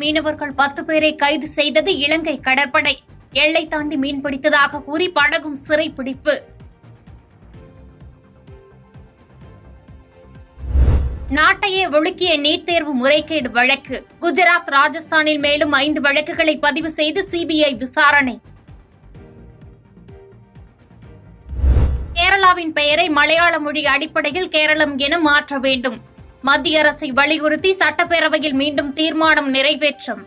மீனவர்கள் பத்து பேரை கைது செய்தது இலங்கை கடற்படை எல்லை தாண்டி மீன்பிடித்ததாக கூறி படகும் சிறைப்பிடிப்பு நாட்டையே ஒழுக்கிய நீட் தேர்வு முறைகேடு வழக்கு குஜராத் ராஜஸ்தானில் மேலும் ஐந்து வழக்குகளை பதிவு செய்து சிபிஐ விசாரணை கேரளாவின் பெயரை மலையாள மொழி அடிப்படையில் கேரளம் என மாற்ற வேண்டும் மத்திய அரசை வலியுறுத்தி சட்டப்பேரவையில் மீண்டும் தீர்மானம் நிறைவேற்றம்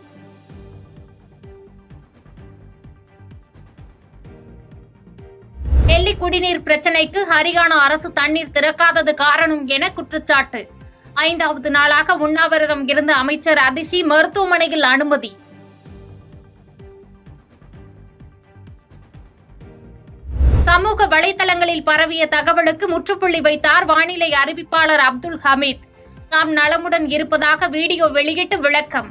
டெல்லி குடிநீர் பிரச்சினைக்கு ஹரியானா அரசு தண்ணீர் திறக்காதது காரணம் என குற்றச்சாட்டு ஐந்தாவது நாளாக உண்ணாவிரதம் இருந்த அமைச்சர் அதிஷி மருத்துவமனையில் அனுமதி சமூக வலைதளங்களில் பரவிய தகவலுக்கு முற்றுப்புள்ளி வைத்தார் வானிலை அறிவிப்பாளர் அப்துல் ஹமீத் தாம் நலமுடன் இருப்பதாக வீடியோ வெளியிட்டு விளக்கம்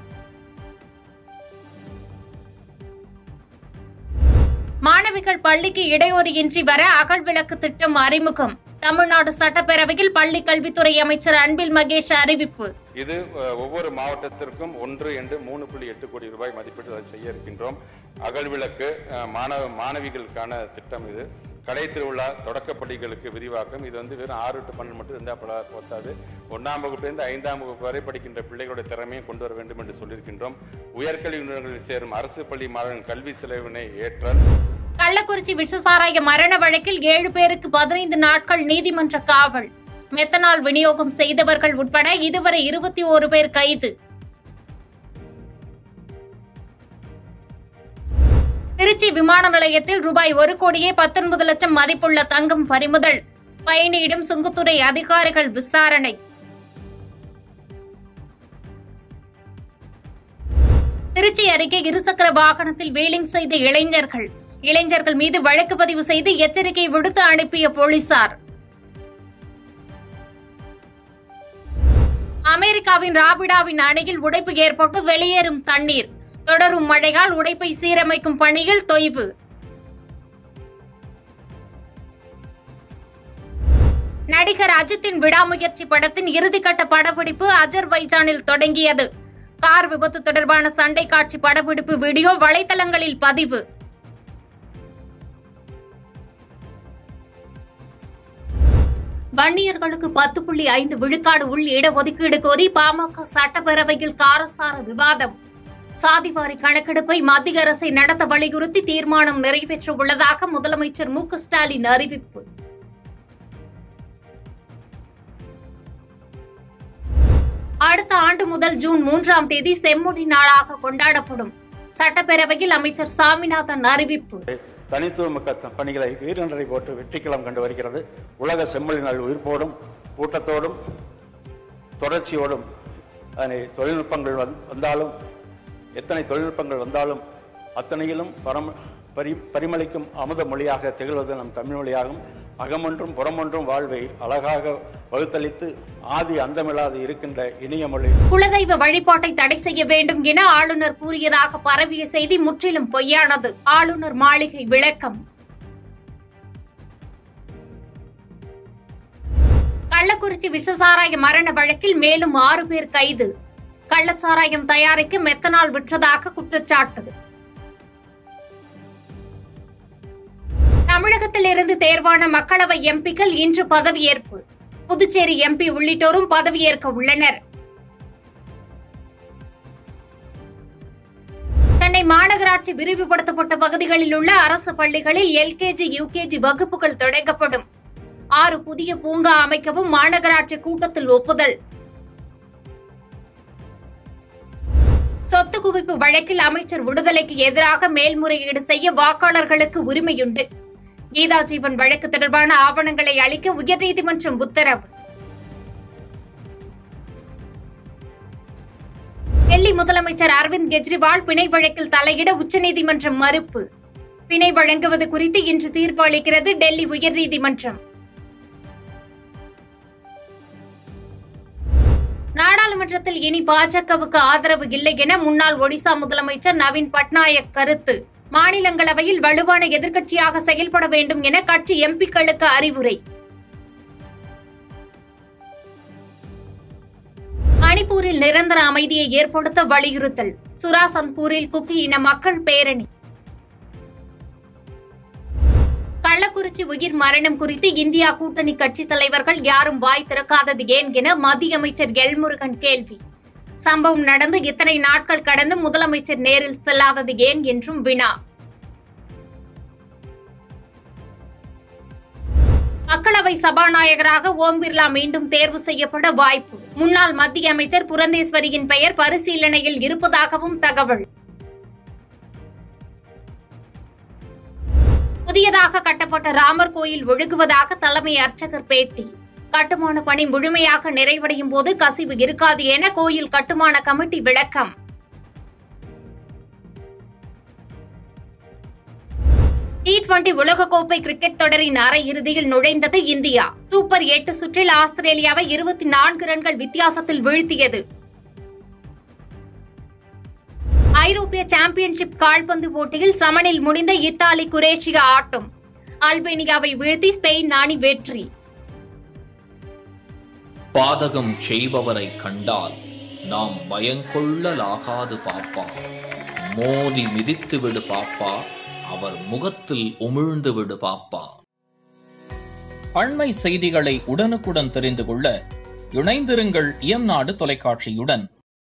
மாணவிகள் பள்ளிக்கு இடையூறு இன்றி வர அகல் விளக்கு திட்டம் அறிமுகம் தமிழ்நாடு சட்டப்பேரவையில் பள்ளி கல்வித்துறை அமைச்சர் அன்பில் மகேஷ் அறிவிப்பு இது அஹ், ஒவ்வொரு மாவட்டத்திற்கும் ஒன்று என்று மூணு புள்ளி எட்டு கோடி ரூபாய் மதிப்பீட்டில் அதை செய்ய இருக்கின்றோம் அகல் விளக்கு அஹ், மாணவ மாணவிகளுக்கான திட்டம் இது கடை திருவிழா தொடக்கப் பள்ளிகளுக்கு விரிவாக்கம் இது வந்து வெறும் ஆறு டு பன்னெண்டு மட்டும் இருந்தால் பல போத்தாது ஒன்றாம் வகுப்பிலிருந்து ஐந்தாம் வகுப்பு வரை படிக்கின்ற பிள்ளைகளுடைய திறமையும் கொண்டு வர வேண்டும் என்று சொல்லியிருக்கின்றோம் உயர்கல்வி நிறுவனங்களில் சேரும் அரசு பள்ளி மாணவர்கள் கல்வி செலவினை ஏற்றல் கள்ளக்குறிச்சி விஷசாராய மரண வழக்கில் ஏழு பேருக்கு பதினைந்து நாட்கள் நீதிமன்ற காவல் மெத்தனால் விநியோகம் செய்தவர்கள் உட்பட இதுவரை இருபத்தி ஓரு பேர் கைது திருச்சி விமான நிலையத்தில் ரூபாய் ஒரு கோடியே பத்தொன்பது லட்சம் மதிப்புள்ள தங்கம் பறிமுதல் பயணியிடம் சுங்கத்துறை அதிகாரிகள் விசாரணை திருச்சி அருகே இருசக்கர வாகனத்தில் வீலிங் செய்த இளைஞர்கள் இளைஞர்கள் மீது வழக்கு பதிவு செய்து எச்சரிக்கை விடுத்து அனுப்பிய போலீசார் அமெரிக்காவின் ராபிடாவின் அணையில் உடைப்பு ஏற்பட்டு வெளியேறும் தண்ணீர் தொடரும் மழையால் உடைப்பை சீரமைக்கும் பணியில் தொய்வு நடிகர் அஜித்தின் விடாமுயற்சி படத்தின் இறுதிக்கட்ட படப்பிடிப்பு அஜர்பைஜானில் தொடங்கியது கார் விபத்து தொடர்பான சண்டை காட்சி படப்பிடிப்பு வீடியோ வலைதளங்களில் பதிவு வன்னியர்களுக்கு பத்து புள்ளி ஐந்து விழுக்காடு உள் இடஒதுக்கீடு கோரி பாமக சட்டப்பேரவையில் காரசார விவாதம் சாதிவாரி கணக்கெடுப்பை மத்திய அரசை நடத்த வலியுறுத்தி தீர்மானம் நிறைவேற்ற உள்ளதாக முதலமைச்சர் மு க ஸ்டாலின் அறிவிப்பு அடுத்த ஆண்டு முதல் ஜூன் மூன்றாம் தேதி செம்மொழி நாளாக கொண்டாடப்படும் சட்டப்பேரவையில் அமைச்சர் சாமிநாதன் அறிவிப்பு தனித்துவமிக்க த- பணிகளை வீரநடை போட்டு வெற்றிக்களம் கண்டு வருகிறது உலக செம்மொழி நாள் உயிர்ப்போடும் கூட்டத்தோடும் தொடர்ச்சியோடும் அதனை தொழில்நுட்பங்கள் வந்- வந்தாலும் எத்தனை தொழில்நுட்பங்கள் வந்தாலும் அத்தனையிலும் பரம் பரி பரிமளிக்கும் அமுத மொழியாக திகழ்வது நம் தமிழ் மொழியாகும் அகமொன்றும் புறமொன்றும் வாழ்வை அழகாக வகுத்தளித்து ஆதி அந்தமில்லாது இருக்கின்ற இனிய மொழி குலதெய்வ வழிபாட்டை தடை செய்ய வேண்டும் என ஆளுநர் கூறியதாக பரவிய செய்தி முற்றிலும் பொய்யானது ஆளுநர் மாளிகை விளக்கம் கள்ளக்குறிச்சி விஷசாராய மரண வழக்கில் மேலும் ஆறு பேர் கைது கள்ளச்சாராயம் தயாரிக்க மெத்தனால் விற்றதாக குற்றச்சாட்டு தமிழகத்தில் இருந்து தேர்வான மக்களவை எம்பிக்கள் இன்று பதவியேற்பு புதுச்சேரி எம்பி உள்ளிட்டோரும் பதவியேற்க உள்ளனர் சென்னை மாநகராட்சி விரிவுபடுத்தப்பட்ட பகுதிகளில் உள்ள அரசு பள்ளிகளில் எல்கேஜி யுகேஜி வகுப்புகள் தொடங்கப்படும் ஆறு புதிய பூங்கா அமைக்கவும் மாநகராட்சி கூட்டத்தில் ஒப்புதல் சொத்து குவிப்பு வழக்கில் அமைச்சர் விடுதலைக்கு எதிராக மேல்முறையீடு செய்ய வாக்காளர்களுக்கு உரிமையுண்டு கீதா ஜீவன் வழக்கு தொடர்பான ஆவணங்களை அளிக்க உயர்நீதிமன்றம் உத்தரவு டெல்லி முதலமைச்சர் அரவிந்த் கெஜ்ரிவால் பிணை வழக்கில் தலையிட உச்சநீதிமன்றம் மறுப்பு பிணை வழங்குவது குறித்து இன்று தீர்ப்பு அளிக்கிறது டெல்லி உயர்நீதிமன்றம் நாடாளுமன்றத்தில் இனி பாஜகவுக்கு ஆதரவு இல்லை என முன்னாள் ஒடிசா முதலமைச்சர் நவீன் பட்நாயக் கருத்து மாநிலங்களவையில் வலுவான எதிர்க்கட்சியாக செயல்பட வேண்டும் என கட்சி எம்பிக்களுக்கு அறிவுரை மணிப்பூரில் நிரந்தர அமைதியை ஏற்படுத்த வலியுறுத்தல் சுராசன்பூரில் குக்கி இன மக்கள் பேரணி கள்ளக்குறிச்சி உயிர் மரணம் குறித்து இந்தியா கூட்டணி கட்சித் தலைவர்கள் யாரும் வாய் திறக்காதது ஏன் என மத்திய அமைச்சர் எல்முருகன் கேள்வி சம்பவம் நடந்து இத்தனை நாட்கள் கடந்து முதலமைச்சர் நேரில் செல்லாதது ஏன் என்றும் வினா மக்களவை சபாநாயகராக ஓம் பிர்லா மீண்டும் தேர்வு செய்யப்பட வாய்ப்பு முன்னாள் மத்திய அமைச்சர் புரந்தேஸ்வரியின் பெயர் பரிசீலனையில் இருப்பதாகவும் தகவல் புதியதாக கட்டப்பட்ட ராமர் கோயில் ஒழுகுவதாக தலைமை அர்ச்சகர் பேட்டி கட்டுமான பணி முழுமையாக நிறைவடையும் போது கசிவு இருக்காது என கோயில் கட்டுமான கமிட்டி விளக்கம் டி டுவெண்டி உலகக்கோப்பை கிரிக்கெட் தொடரின் அரையிறுதியில் நுழைந்தது இந்தியா சூப்பர் எட்டு சுற்றில் ஆஸ்திரேலியாவை இருபத்தி நான்கு ரன்கள் வித்தியாசத்தில் வீழ்த்தியது ஐரோப்பிய சாம்பியன்ஷிப் கால்பந்து போட்டியில் சமனில் முடிந்த இத்தாலி குரேஷியா ஆட்டம் அல்பேனியாவை வீழ்த்தி ஸ்பெயின் அணி வெற்றி பாதகம் செய்பவரை கண்டால் நாம் பயங்கொள்ளலாகாது பாப்பா மோதி மிதித்து விடு பாப்பா அவர் முகத்தில் உமிழ்ந்து விடு பாப்பா அண்மை செய்திகளை உடனுக்குடன் தெரிந்து கொள்ள இணைந்திருங்கள் இயம்நாடு தொலைக்காட்சியுடன்